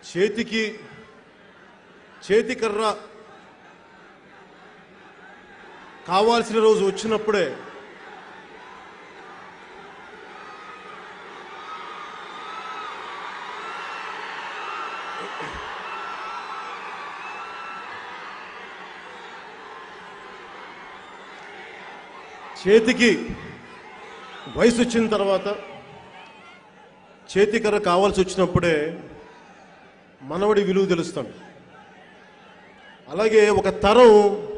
చేతికి చేతికర్ర కావాల్సిన రోజు వచ్చినప్పుడే చేతికి వయసు వచ్చిన తర్వాత చేతికర్ర కావాల్సి వచ్చినప్పుడే మనవడి విలువ తెలుస్తాడు అలాగే ఒక తరం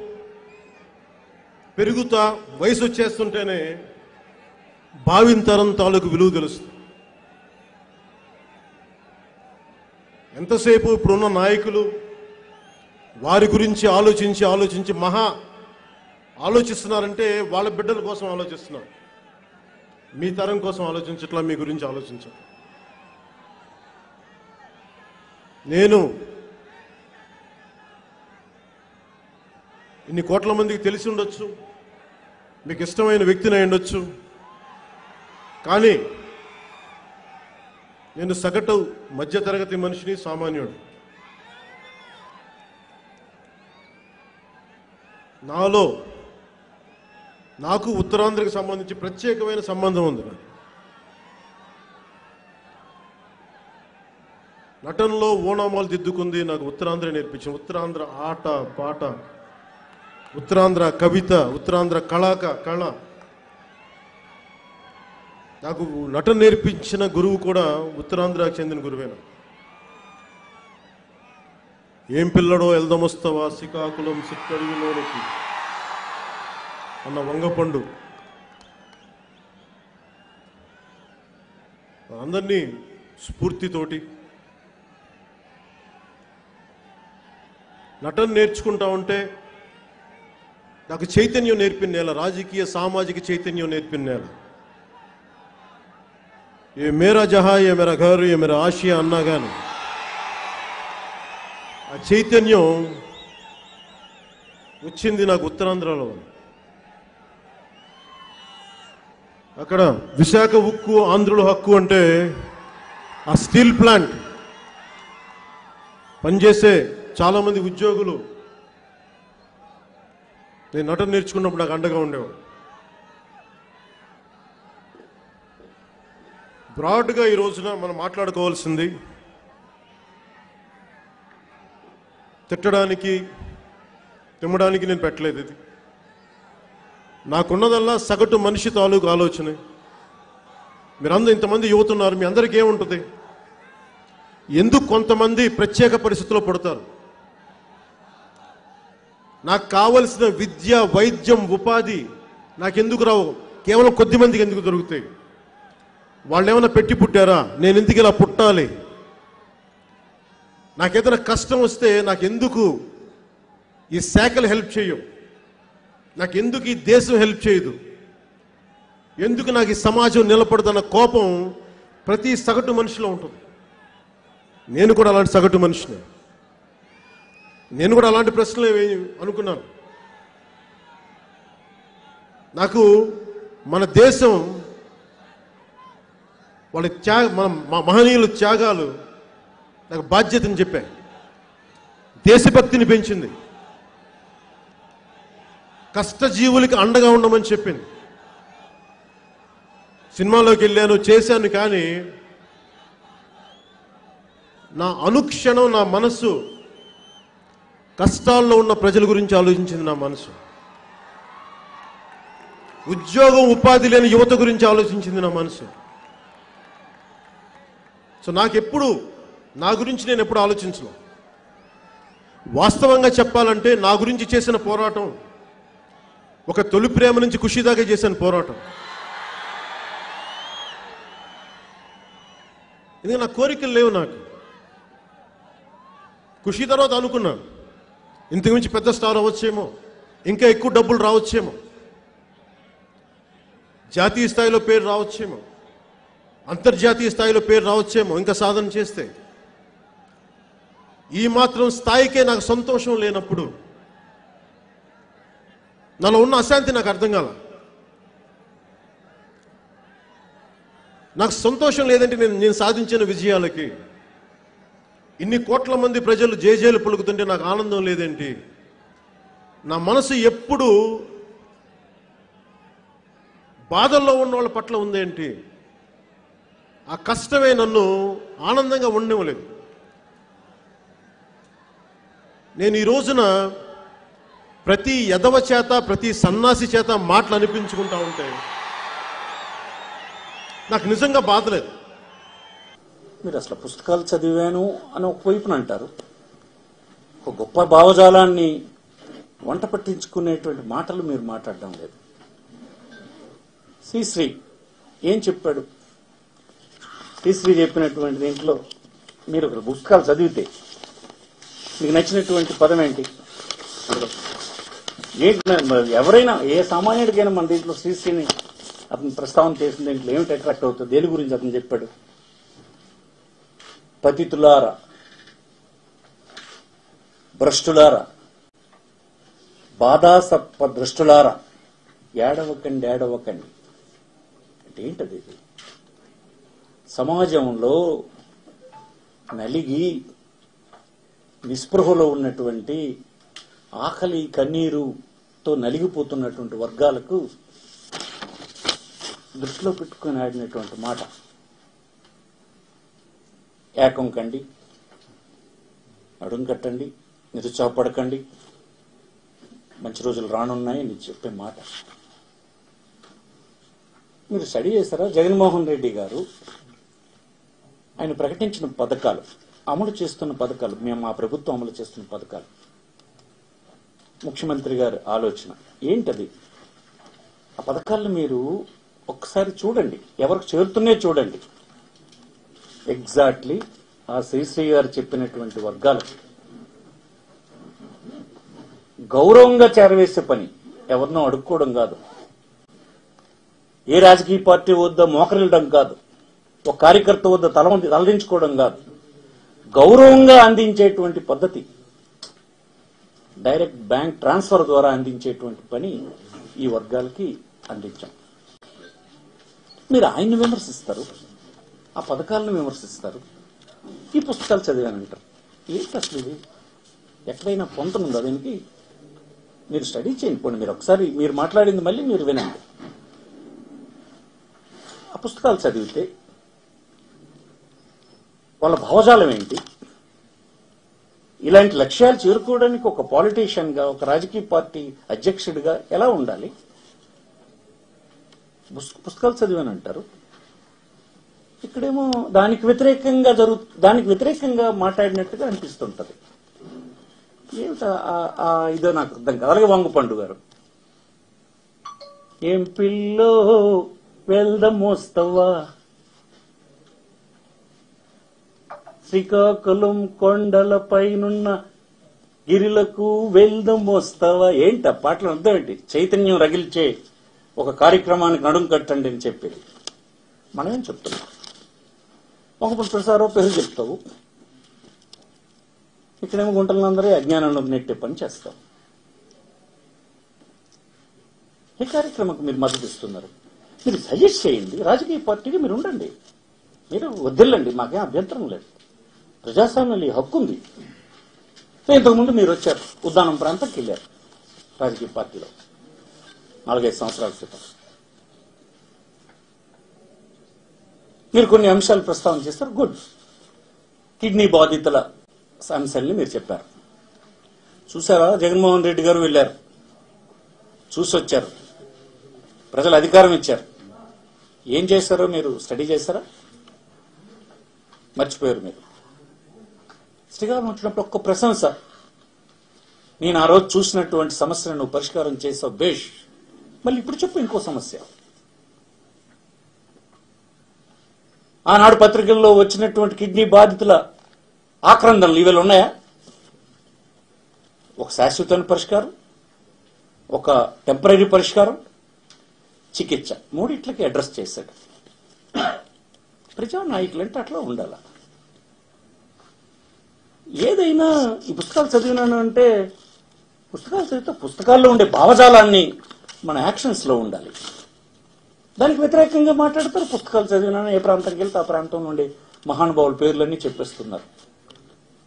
పెరుగుతా వయసు వచ్చేస్తుంటేనే భావిన తరం తాలూకు విలువ తెలుస్తుంది ఎంతసేపు ఇప్పుడున్న నాయకులు వారి గురించి ఆలోచించి ఆలోచించి మహా ఆలోచిస్తున్నారంటే వాళ్ళ బిడ్డల కోసం ఆలోచిస్తున్నారు మీ తరం కోసం ఆలోచించట్లా మీ గురించి ఆలోచించాలి నేను ఇన్ని కోట్ల మందికి తెలిసి ఉండొచ్చు మీకు ఇష్టమైన వ్యక్తిని అయి ఉండొచ్చు కానీ నేను సగటు మధ్యతరగతి మనిషిని సామాన్యుడు నాలో నాకు ఉత్తరాంధ్రకి సంబంధించి ప్రత్యేకమైన సంబంధం ఉంది నాకు. నటనలో ఓనామాలు దిద్దుకుంది నాకు ఉత్తరాంధ్ర నేర్పించింది ఉత్తరాంధ్ర ఆట పాట ఉత్తరాంధ్ర కవిత ఉత్తరాంధ్ర కళాక కళ నాకు నటన నేర్పించిన గురువు కూడా ఉత్తరాంధ్రకు చెందిన గురువేనా ఏం పిల్లడో ఎల్దమొస్తవా శ్రీకాకుళం సిక్కడిలోనికి అన్న వంగపండు అందరినీ స్ఫూర్తితోటి నటన నేర్చుకుంటా ఉంటే నాకు చైతన్యం నేర్పిన నేల రాజకీయ సామాజిక చైతన్యం నేర్పిన నేల ఏ మేరా జహా ఏ మేరా ఘర్ ఏ మేరా ఆసియా అన్నా కానీ ఆ చైతన్యం వచ్చింది నాకు ఉత్తరాంధ్రలో అక్కడ విశాఖ ఉక్కు ఆంధ్రుల హక్కు అంటే ఆ స్టీల్ ప్లాంట్ పనిచేసే చాలామంది ఉద్యోగులు నేను నటన నేర్చుకున్నప్పుడు నాకు అండగా ఉండేవాడు బ్రాడ్గా ఈ రోజున మనం మాట్లాడుకోవాల్సింది తిట్టడానికి తిమ్మడానికి నేను పెట్టలేదు ఇది నాకున్నదల్లా సగటు మనిషి తాలూకు ఆలోచన మీరందరూ ఇంతమంది యువత ఉన్నారు మీ అందరికీ ఏముంటుంది ఎందుకు కొంతమంది ప్రత్యేక పరిస్థితుల్లో పడతారు నాకు కావలసిన విద్య వైద్యం ఉపాధి నాకెందుకు రావు కేవలం కొద్ది మందికి ఎందుకు దొరుకుతాయి వాళ్ళు ఏమైనా పెట్టి పుట్టారా నేను ఎందుకు ఇలా పుట్టాలి నాకేదైనా కష్టం వస్తే నాకెందుకు ఈ శాఖలు హెల్ప్ చేయవు నాకెందుకు ఈ దేశం హెల్ప్ చేయదు ఎందుకు నాకు ఈ సమాజం నిలబడదన్న కోపం ప్రతి సగటు మనిషిలో ఉంటుంది నేను కూడా అలాంటి సగటు మనిషిని నేను కూడా అలాంటి ప్రశ్నలు ఏమి అనుకున్నాను నాకు మన దేశం వాళ్ళ త్యాగ మన మ- మహనీయుల త్యాగాలు నాకు బాధ్యతని చెప్పాయి దేశభక్తిని పెంచింది కష్టజీవులకి అండగా ఉండమని చెప్పింది సినిమాలోకి వెళ్ళాను చేశాను కానీ నా అనుక్షణం నా మనస్సు కష్టాల్లో ఉన్న ప్రజల గురించి ఆలోచించింది నా మనసు ఉద్యోగం ఉపాధి లేని యువత గురించి ఆలోచించింది నా మనసు సో నాకెప్పుడు నా గురించి నేను ఎప్పుడు ఆలోచించను వాస్తవంగా చెప్పాలంటే నా గురించి చేసిన పోరాటం ఒక తొలి ప్రేమ నుంచి ఖుషి దాకా చేసిన పోరాటం ఎందుకంటే నా కోరికలు లేవు నాకు ఖుషి తర్వాత అనుకున్నాను ఇంతకు మించి పెద్ద స్టార్ అవ్వచ్చేమో ఇంకా ఎక్కువ డబ్బులు రావచ్చేమో జాతీయ స్థాయిలో పేరు రావచ్చేమో అంతర్జాతీయ స్థాయిలో పేరు రావచ్చేమో ఇంకా సాధన చేస్తే ఈ మాత్రం స్థాయికే నాకు సంతోషం లేనప్పుడు నాలో ఉన్న అశాంతి నాకు అర్థం కాల నాకు సంతోషం లేదంటే నేను నేను సాధించిన విజయాలకి ఇన్ని కోట్ల మంది ప్రజలు జేజేలు పలుకుతుంటే నాకు ఆనందం లేదేంటి నా మనసు ఎప్పుడు బాధల్లో ఉన్న వాళ్ళ పట్ల ఉందేంటి ఆ కష్టమే నన్ను ఆనందంగా ఉండనివ్వలేదు నేను ఈ రోజున ప్రతి యదవ చేత ప్రతి సన్నాసి చేత మాటలు అనిపించుకుంటా ఉంటే నాకు నిజంగా బాధలేదు మీరు అసలు పుస్తకాలు చదివాను అని ఒక వైపున అంటారు ఒక గొప్ప భావజాలాన్ని వంట పట్టించుకునేటువంటి మాటలు మీరు మాట్లాడడం లేదు శ్రీశ్రీ ఏం చెప్పాడు శ్రీశ్రీ చెప్పినటువంటి దీంట్లో మీరు ఒక పుస్తకాలు చదివితే మీకు నచ్చినటువంటి పదం ఏంటి ఏంటి మరి ఎవరైనా ఏ సామాన్యుడికైనా మన దీంట్లో శ్రీశ్రీని అతను ప్రస్తావన చేసిన దీంట్లో ఏమిటి అట్రాక్ట్ అవుతుంది దేని గురించి అతను చెప్పాడు పతితులార భ్రష్టులారా బాధాసర్ప భ్రష్టులారా ఏడవకండి ఏడవకండి అంటే ఏంటది ఇది సమాజంలో నలిగి నిస్పృహలో ఉన్నటువంటి ఆకలి కన్నీరుతో నలిగిపోతున్నటువంటి వర్గాలకు దృష్టిలో పెట్టుకుని ఆడినటువంటి మాట ఏకం కండి నడుం కట్టండి నిరుత్సాహపడకండి మంచి రోజులు రానున్నాయి అని చెప్పే మాట మీరు స్టడీ చేశారా జగన్మోహన్ రెడ్డి గారు ఆయన ప్రకటించిన పథకాలు అమలు చేస్తున్న పథకాలు మేము మా ప్రభుత్వం అమలు చేస్తున్న పథకాలు ముఖ్యమంత్రి గారి ఆలోచన ఏంటది ఆ పథకాలను మీరు ఒక్కసారి చూడండి ఎవరికి చేరుతున్నే చూడండి ఎగ్జాక్ట్లీ ఆ శ్రీశ్రీ గారు చెప్పినటువంటి వర్గాలకు గౌరవంగా చేరవేసే పని ఎవరినో అడుక్కోవడం కాదు ఏ రాజకీయ పార్టీ వద్ద మోకరిల్లడం కాదు ఒక కార్యకర్త వద్ద తల తలదించుకోవడం కాదు గౌరవంగా అందించేటువంటి పద్ధతి డైరెక్ట్ బ్యాంక్ ట్రాన్స్ఫర్ ద్వారా అందించేటువంటి పని ఈ వర్గాలకి అందించాం మీరు ఆయన్ని విమర్శిస్తారు ఆ పథకాలను విమర్శిస్తారు ఈ పుస్తకాలు చదివానంటారు ఏంటి అసలు ఇది ఎక్కడైనా పొంతనుందా దీనికి మీరు స్టడీ చేయండి పోండి మీరు ఒకసారి మీరు మాట్లాడింది మళ్ళీ మీరు వినండి ఆ పుస్తకాలు చదివితే వాళ్ళ భావజాలం ఏంటి ఇలాంటి లక్ష్యాలు చేరుకోవడానికి ఒక politician గా ఒక రాజకీయ పార్టీ అధ్యక్షుడిగా ఎలా ఉండాలి పుస్- పుస్తకాలు చదివానంటారు ఇక్కడేమో దానికి వ్యతిరేకంగా జరుగు దానికి వ్యతిరేకంగా మాట్లాడినట్టుగా అనిపిస్తుంటది ఏమిటా ఆ- ఆ ఇదో నాకు అర్థం కాదు అలాగే వంగపండు గారు ఏం పిల్లో వెళ్దాం మోస్తవా శ్రీకాకుళం కొండల పైనున్న గిరిలకు వెళ్దాం మోస్తావా ఏంటి ఆ పాటలు అర్థం ఏంటి చైతన్యం రగిల్చే ఒక కార్యక్రమానికి నడుం కట్టండి అని చెప్పేది మనమేం చెప్తున్నాం ఒకప్పుడు ప్రసారం పేరు చెప్తావు ఇక్కడేమో గుంటలందరూ అజ్ఞానంలో నెట్టే పని చేస్తాం ఏ కార్యక్రమంకి మీరు మద్దతు ఇస్తున్నారు మీరు సజెస్ట్ చేయండి రాజకీయ పార్టీకి మీరు ఉండండి మీరు వద్దిల్లండి మాకేం అభ్యంతరం లేదు ప్రజాస్వామ్యంలో ఈ హక్కు ఉంది సో ఇంతకుముందు మీరు వచ్చారు ఉద్దానం ప్రాంతంకి వెళ్ళారు రాజకీయ పార్టీలో నాలుగైదు సంవత్సరాల క్రితం మీరు కొన్ని అంశాలు ప్రస్తావన చేస్తారు గుడ్ కిడ్నీ బాధితుల అంశాలని మీరు చెప్పారు చూసారా జగన్మోహన్ రెడ్డి గారు వెళ్ళారు చూసి వచ్చారు ప్రజలు అధికారం ఇచ్చారు ఏం చేశారో మీరు స్టడీ చేశారా మర్చిపోయారు మీరు శ్రీకాకుళం వచ్చినప్పుడు ఒక్క ప్రశంస నేను ఆ రోజు చూసినటువంటి సమస్యను నువ్వు పరిష్కారం చేసావు బేష్ మళ్ళీ ఇప్పుడు చెప్పు ఇంకో సమస్య ఆనాడు పత్రికల్లో వచ్చినటువంటి కిడ్నీ బాధితుల ఆక్రందనలు ఇవాళ ఉన్నాయా ఒక శాశ్వతమైన పరిష్కారం ఒక టెంపరీ పరిష్కారం చికిత్స మూడిట్లకి అడ్రస్ చేశాడు ప్రజా నాయకులు అంటే అట్లా ఉండాల ఏదైనా ఈ పుస్తకాలు చదివినాను అంటే పుస్తకాలు చదివితే పుస్తకాల్లో ఉండే భావజాలాన్ని మన యాక్షన్స్ లో ఉండాలి దానికి వ్యతిరేకంగా మాట్లాడతారు పుస్తకాలు చదివినాను ఏ ప్రాంతానికి వెళ్తే ఆ ప్రాంతం నుండి మహానుభావుల పేర్లన్నీ చెప్పేస్తున్నారు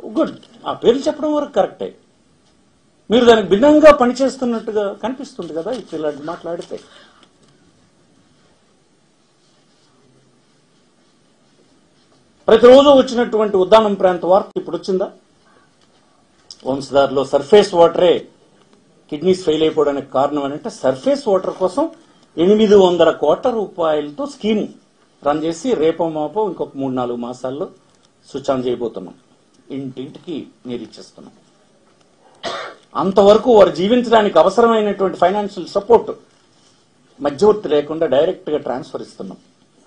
గుడ్ ఆ పేర్లు చెప్పడం వరకు కరెక్టే మీరు దానికి భిన్నంగా పనిచేస్తున్నట్టుగా కనిపిస్తుంది కదా ఇప్పుడు ఇలాంటి మాట్లాడితే ప్రతిరోజు వచ్చినటువంటి ఉద్దానం ప్రాంత వార్త ఇప్పుడు వచ్చిందా వంశధారలో సర్ఫేస్ వాటరే కిడ్నీస్ ఫెయిల్ అయిపోవడానికి కారణం అని అంటే సర్ఫేస్ వాటర్ కోసం ఎనిమిది వందల కోట్ల రూపాయలతో స్కీమ్ రన్ చేసి రేపో మాపో ఇంకొక మూడు నాలుగు మాసాల్లో స్విచ్ ఆన్ చేయబోతున్నాం ఇంటింటికి నీరు ఇచ్చేస్తున్నాం అంతవరకు వారు జీవించడానికి అవసరమైనటువంటి ఫైనాన్షియల్ సపోర్ట్ మధ్యవర్తి లేకుండా డైరెక్ట్ గా ట్రాన్స్ఫర్ ఇస్తున్నాం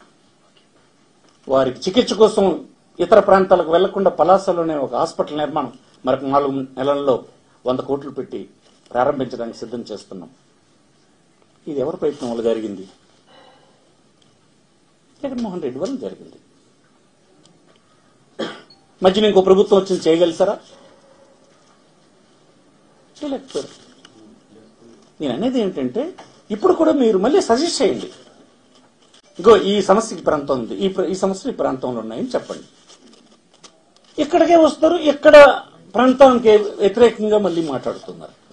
వారికి చికిత్స కోసం ఇతర ప్రాంతాలకు వెళ్లకుండా పలాసలోనే ఒక హాస్పిటల్ నిర్మాణం మరొక నాలుగు నెలల్లో వంద కోట్లు పెట్టి ప్రారంభించడానికి సిద్ధం చేస్తున్నాం ఇది ఎవరి ప్రయత్నం వల్ల జరిగింది జగన్మోహన్ రెడ్డి వల్ల జరిగింది మధ్యన ఇంకో ప్రభుత్వం వచ్చి చేయగలిసారా చేయలేకపోయారు నేను అనేది ఏంటంటే ఇప్పుడు కూడా మీరు మళ్ళీ సజెస్ట్ చేయండి ఇంకో ఈ సమస్య ఈ ప్రాంతం ఉంది ఈ ప్ర- ఈ సమస్యలు ఈ ప్రాంతంలో ఉన్నాయని చెప్పండి ఇక్కడికే వస్తారు ఇక్కడ ప్రాంతానికి వ్యతిరేకంగా మళ్ళీ మాట్లాడుతున్నారు